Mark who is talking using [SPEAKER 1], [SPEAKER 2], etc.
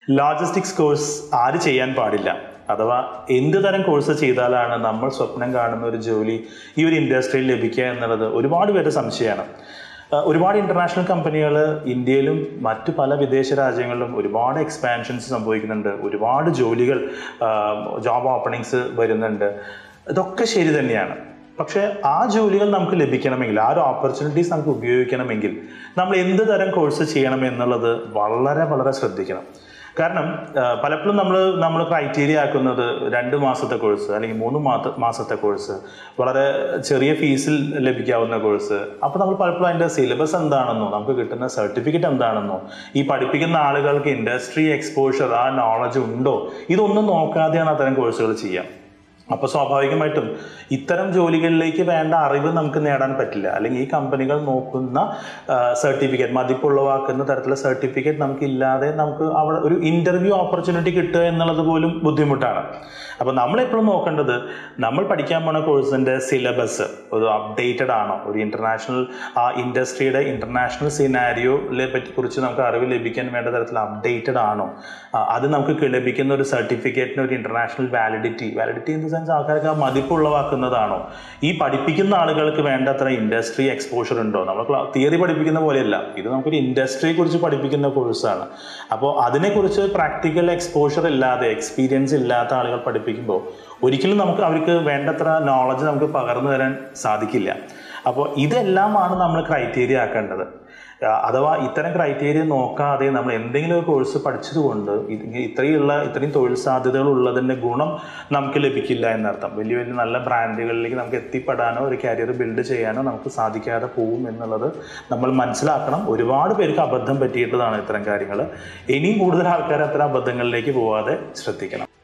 [SPEAKER 1] logistics course ആര് ചെയ്യാൻ പാടില്ല അഥവാ എന്ത് തരം കോഴ്സ് ചെയ്താലാണ് നമ്മൾ സ്വപ്നം കാണുന്ന ഒരു ജോലി ഈ ഒരു ഇൻഡസ്ട്രിയിൽ ലഭിക്കുക എന്നുള്ളത് ഒരുപാട് പേരുടെ സംശയമാണ് അഹ് ഒരുപാട് ഇന്റർനാഷണൽ കമ്പനികൾ ഇന്ത്യയിലും മറ്റു പല വിദേശ രാജ്യങ്ങളിലും ഒരുപാട് എക്സ്പാൻഷൻസ് സംഭവിക്കുന്നുണ്ട് ഒരുപാട് ജോലികൾ ജോബ് ഓപ്പണിങ്സ് വരുന്നുണ്ട് ഇതൊക്കെ ശരി തന്നെയാണ് പക്ഷേ ആ ജോലികൾ നമുക്ക് ലഭിക്കണമെങ്കിൽ ആ ഒരു ഓപ്പർച്യൂണിറ്റീസ് നമുക്ക് ഉപയോഗിക്കണമെങ്കിൽ നമ്മൾ എന്ത് തരം കോഴ്സ് ചെയ്യണം എന്നുള്ളത് വളരെ വളരെ ശ്രദ്ധിക്കണം കാരണം ആ, പലപ്പോഴും നമ്മൾ നമ്മൾ ക്രൈറ്റീരിയ ആക്കുന്നത് രണ്ട് മാസത്തെ കോഴ്സ് അല്ലെങ്കിൽ മൂന്ന് മാസ മാസത്തെ കോഴ്സ് വളരെ ചെറിയ ഫീസിൽ ലഭിക്കാവുന്ന കോഴ്സ് അപ്പോൾ നമ്മൾ പലപ്പോഴും അതിൻ്റെ സിലബസ് എന്താണെന്നോ നമുക്ക് കിട്ടുന്ന സർട്ടിഫിക്കറ്റ് എന്താണെന്നോ ഈ പഠിപ്പിക്കുന്ന ആളുകൾക്ക് ഇൻഡസ്ട്രി എക്സ്പോഷർ ആ നോളജ് ഉണ്ടോ ഇതൊന്നും നോക്കാതെയാണ് അത്തരം കോഴ്സുകൾ ചെയ്യാം അപ്പോൾ സ്വാഭാവികമായിട്ടും ഇത്തരം ജോലികളിലേക്ക് വേണ്ട അറിവ് നമുക്ക് നേടാൻ പറ്റില്ല അല്ലെങ്കിൽ ഈ കമ്പനികൾ നോക്കുന്ന സർട്ടിഫിക്കറ്റ് മതിപ്പുളവാക്കുന്ന തരത്തിലുള്ള സർട്ടിഫിക്കറ്റ് നമുക്ക് ഇല്ലാതെ നമുക്ക് അവിടെ ഒരു ഇന്റർവ്യൂ ഓപ്പർച്യൂണിറ്റി കിട്ടുക എന്നുള്ളത് പോലും ബുദ്ധിമുട്ടാണ് അപ്പോൾ നമ്മൾ എപ്പോഴും നോക്കേണ്ടത് നമ്മൾ പഠിക്കാൻ പോണ കോഴ്സിൻ്റെ സിലബസ് ഒരു അപ്ഡേറ്റഡ് ആണോ ഒരു ഇന്റർനാഷണൽ ആ ഇൻഡസ്ട്രിയുടെ ഇന്റർനാഷണൽ സിനാരിയോയെ പറ്റി കുറിച്ച് നമുക്ക് അറിവ് ലഭിക്കാൻ വേണ്ട തരത്തിൽ അപ്ഡേറ്റഡ് ആണോ ആ, അത് നമുക്ക് ക- ലഭിക്കുന്ന ഒരു സർട്ടിഫിക്കറ്റിന് ഒരു international validity validity in the sense ആൾക്കാർക്ക് ആ മതിപ്പുളവാക്കുന്നതാണോ ഈ പഠിപ്പിക്കുന്ന ആളുകൾക്ക് വേണ്ടത്ര ഇൻഡസ്ട്രി എക്സ്പോഷർ ഉണ്ടോ നമ്മൾ തിയറി പഠിപ്പിക്കുന്ന പോലെയല്ല ഇത് നമുക്കൊരു ഇൻഡസ്ട്രിയെ കുറിച്ച് പഠിപ്പിക്കുന്ന കോഴ്സാണ് അപ്പോൾ അതിനെക്കുറിച്ച് പ്രാക്ടിക്കൽ എക്സ്പോഷർ ഇല്ലാതെ എക്സ്പീരിയൻസ് ഇല്ലാത്ത ആളുകൾ പഠിപ്പിക്കുമ്പോൾ ഒരിക്കലും നമുക്ക് അവർക്ക് വേണ്ടത്ര നോളജ് നമുക്ക് പകർന്നു തരാൻ സാധിക്കില്ല അപ്പോൾ ഇതെല്ലാമാണ് നമ്മൾ ക്രൈറ്റീരിയ ആക്കേണ്ടത് ആ, അഥവാ ഇത്തരം ക്രൈറ്റീരിയ നോക്കാതെ നമ്മൾ എന്തെങ്കിലും ഒരു കോഴ്സ് പഠിച്ചതുകൊണ്ട് ഇത് ഇത്രയുള്ള ഇത്രയും തൊഴിൽ സാധ്യതകൾ ഉള്ളതിൻ്റെ ഗുണം നമുക്ക് ലഭിക്കില്ല എന്നർത്ഥം വലിയ വലിയ നല്ല ബ്രാൻഡുകളിലേക്ക് നമുക്ക് എത്തിപ്പെടാനോ ഒരു കരിയർ ബിൽഡ് ചെയ്യാനോ നമുക്ക് സാധിക്കാതെ പോകും എന്നുള്ളത് നമ്മൾ മനസ്സിലാക്കണം ഒരുപാട് പേർക്ക് അബദ്ധം പറ്റിയിട്ടതാണ് ഇത്തരം കാര്യങ്ങൾ ഇനിയും കൂടുതൽ ആൾക്കാർ അത്തരം അബദ്ധങ്ങളിലേക്ക് പോവാതെ ശ്രദ്ധിക്കണം